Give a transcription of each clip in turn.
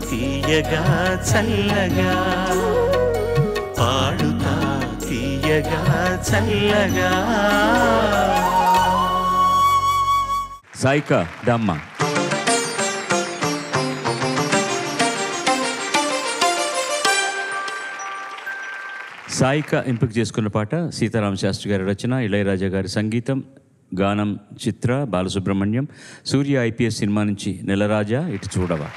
తీయగా చల్లగా పాడుతా తీయగా చల్లగా సాయిక దమ్మ సాయిక ఎంపిక చేసుకున్న పాట సీతారామ శాస్త్రి గారి రచన ఇళయరాజా గారి సంగీతం గానం చిత్ర బాలసుబ్రహ్మణ్యం సూర్య ఐపీఎస్ సినిమా నుంచి నెలరాజా ఇటు చూడవా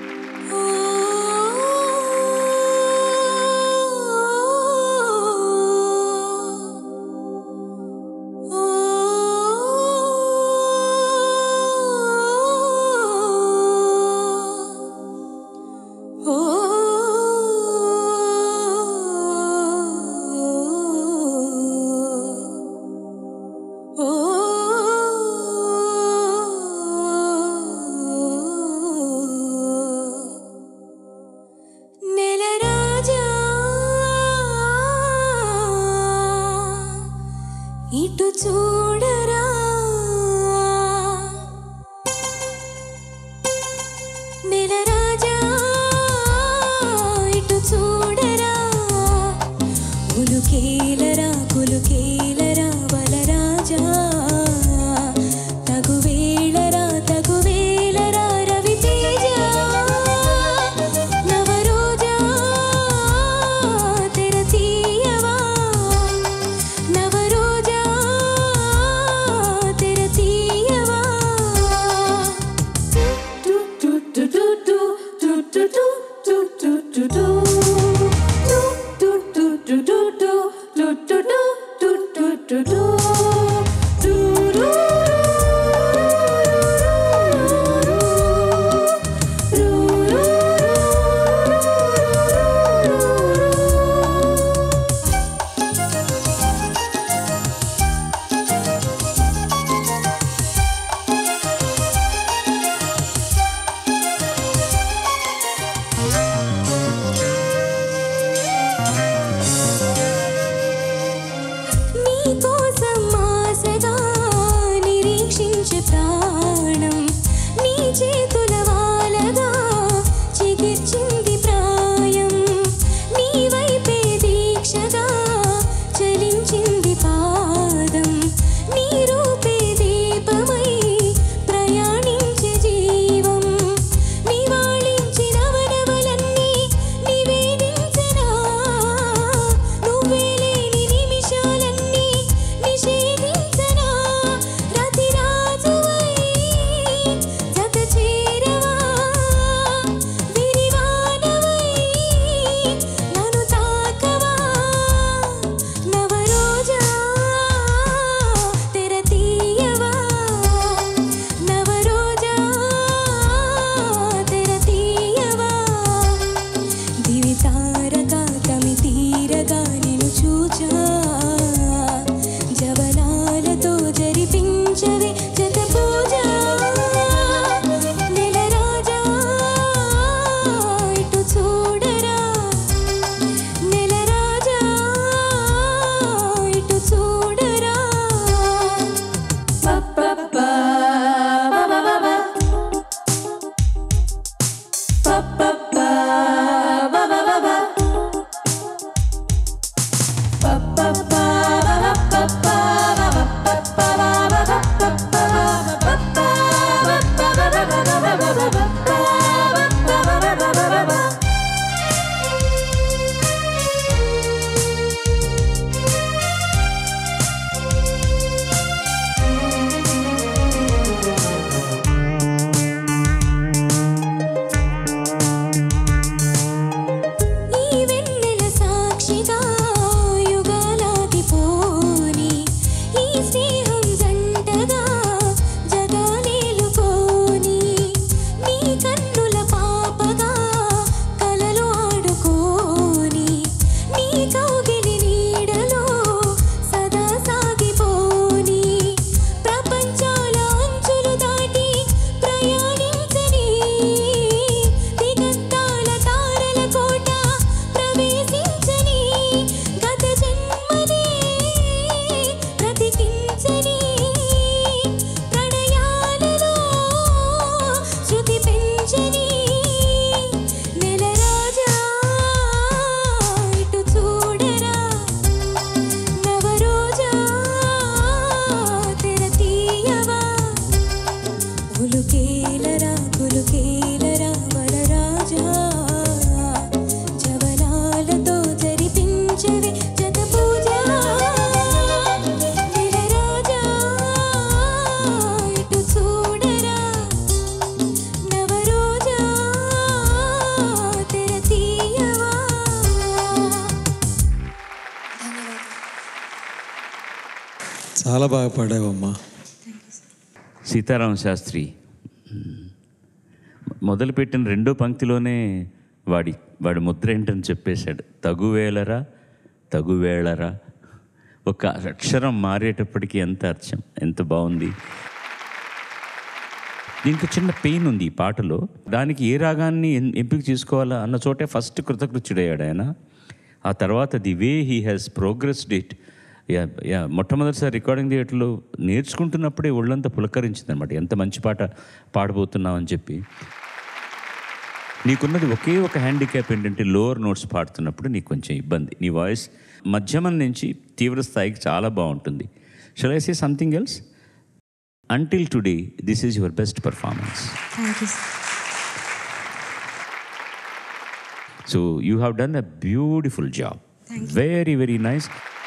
నెలరాజా ఇటు చూడరా నెలరాజా ఇటు చూడరా కులుకేలరా కులుకేలరా బలరాజా తగువేళరా తగువేళరా రవితేజ నవరోజా తెర తీయవా నవరోజా తెర తీయవా చాలా బాగా పాడావమ్మా సీతారామ శాస్త్రి మొదలుపెట్టిన రెండో పంక్తిలోనే వాడి వాడి ముద్ర ఏంటని చెప్పేశాడు తగువేళరా తగువేళరా ఒక అక్షరం మారేటప్పటికి ఎంత అర్థం ఎంత బాగుంది దీనికి చిన్న పెయిన్ ఉంది ఈ పాటలో దానికి ఏ రాగాన్ని ఎన్- ఎంపిక చేసుకోవాలా అన్న చోటే ఫస్ట్ కృతకృత్యుడయ్యాడు ఆయన ఆ తర్వాత the way he has progressed it ya ya మొట్టమొదటిసారి రికార్డింగ్ థియేటర్లో నేర్చుకుంటున్నప్పుడే ఒళ్ళంతా పులకరించింది అనమాట ఎంత మంచి పాట పాడబోతున్నావు అని చెప్పి నీకున్నది ఒకే ఒక హ్యాండిక్యాప్ ఏంటంటే లోవర్ నోట్స్ పాడుతున్నప్పుడు నీకు కొంచెం ఇబ్బంది నీ వాయిస్ మధ్యమం నుంచి తీవ్ర స్థాయికి చాలా బాగుంటుంది shall I say something else until today this is your best performance thank you so you have done a beautiful job very very nice